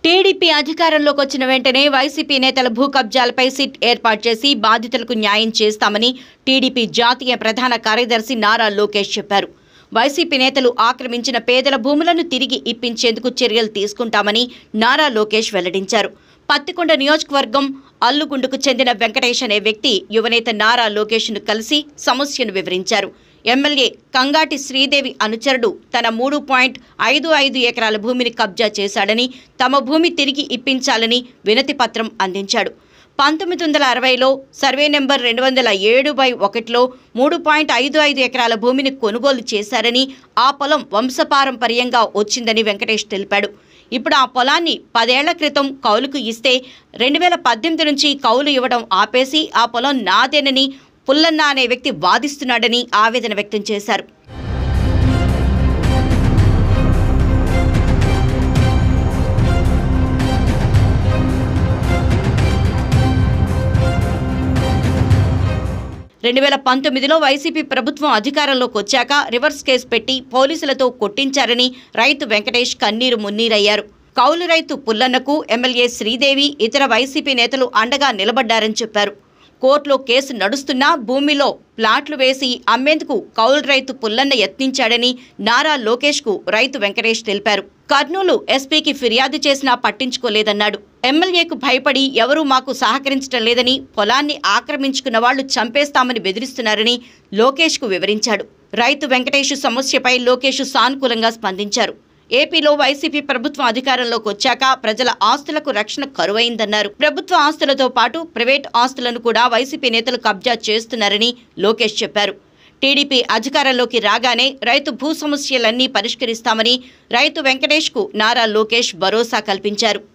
TDP అధికారంలోకి వచ్చిన వెంటనే వైసీపీ నేతల భూ కబ్జాలపై సిట్ ఏర్పాటు చేసి బాధితులకు న్యాయం చేస్తామని టీడీపీ జాతీయ ప్రధాన కార్యదర్శి నారా లోకేష్ చెప్పారు వైసీపీ నేతలు ఆక్రమించిన పేదల భూములను తిరిగి ఇప్పించేందుకు చర్యలు తీసుకుంటామని నారా లోకేష్ వెల్లడించారు పత్తికొండ నియోజకవర్గం అల్లుగుండుకు చెందిన వెంకటేష్ అనే వ్యక్తి యువనేత నారా లోకేష్ను కలిసి సమస్యను వివరించారు ఎమ్మెల్యే కంగాటి శ్రీదేవి అనుచరుడు తన మూడు పాయింట్ ఐదు ఐదు ఎకరాల భూమిని కబ్జా చేశాడని తమ భూమి తిరిగి ఇప్పించాలని వినతి పత్రం అందించాడు పంతొమ్మిది వందల అరవైలో సర్వే నెంబర్ రెండు వందల ఏడు బై ఒకటిలో మూడు పాయింట్ ఐదు ఐదు ఎకరాల భూమిని కొనుగోలు చేశారని ఆ పొలం వంశపారంపర్యంగా వచ్చిందని వెంకటేష్ తెలిపాడు ఇప్పుడు ఆ పొలాన్ని పదేళ్ల క్రితం కౌలుకు ఇస్తే రెండు వేల పద్దెనిమిది నుంచి కౌలు ఇవ్వడం ఆపేసి ఆ పొలం నాదేనని పుల్లన్న అనే వ్యక్తి వాదిస్తున్నాడని ఆవేదన వ్యక్తం చేశారు రెండు వేల పంతొమ్మిదిలో వైసీపీ ప్రభుత్వం అధికారంలోకి వచ్చాక రివర్స్ కేసు పెట్టి పోలీసులతో కొట్టించారని రైతు వెంకటేష్ కన్నీరు మున్నీరయ్యారు కౌలు రైతు పుల్లన్నకు ఎమ్మెల్యే శ్రీదేవి ఇతర వైసీపీ నేతలు అండగా నిలబడ్డారని చెప్పారు కోర్టులో కేసు నడుస్తున్నా భూమిలో ప్లాట్లు వేసి అమ్మేందుకు కౌలు రైతు పుల్లన్న యత్నించాడని నారా లోకేష్కు రైతు వెంకటేష్ తెలిపారు కర్నూలు ఎస్పీకి ఫిర్యాదు చేసినా పట్టించుకోలేదన్నాడు ఎమ్మెల్యేకు భయపడి ఎవరూ మాకు సహకరించడం లేదని పొలాన్ని ఆక్రమించుకున్న వాళ్లు చంపేస్తామని బెదిరిస్తున్నారని లోకేష్కు వివరించాడు రైతు వెంకటేష్ సమస్యపై లోకేష్ సానుకూలంగా స్పందించారు ఏపీలో వైసీపీ ప్రభుత్వం అధికారంలోకి వచ్చాక ప్రజల ఆస్తులకు రక్షణ కరువైందన్నారు ప్రభుత్వ ఆస్తులతో పాటు ప్రైవేట్ ఆస్తులను కూడా వైసీపీ నేతలు కబ్జా చేస్తున్నారని లోకేష్ చెప్పారు టీడీపీ అధికారంలోకి రాగానే రైతు భూ సమస్యలన్నీ పరిష్కరిస్తామని రైతు వెంకటేష్కు నారా లోకేష్ భరోసా కల్పించారు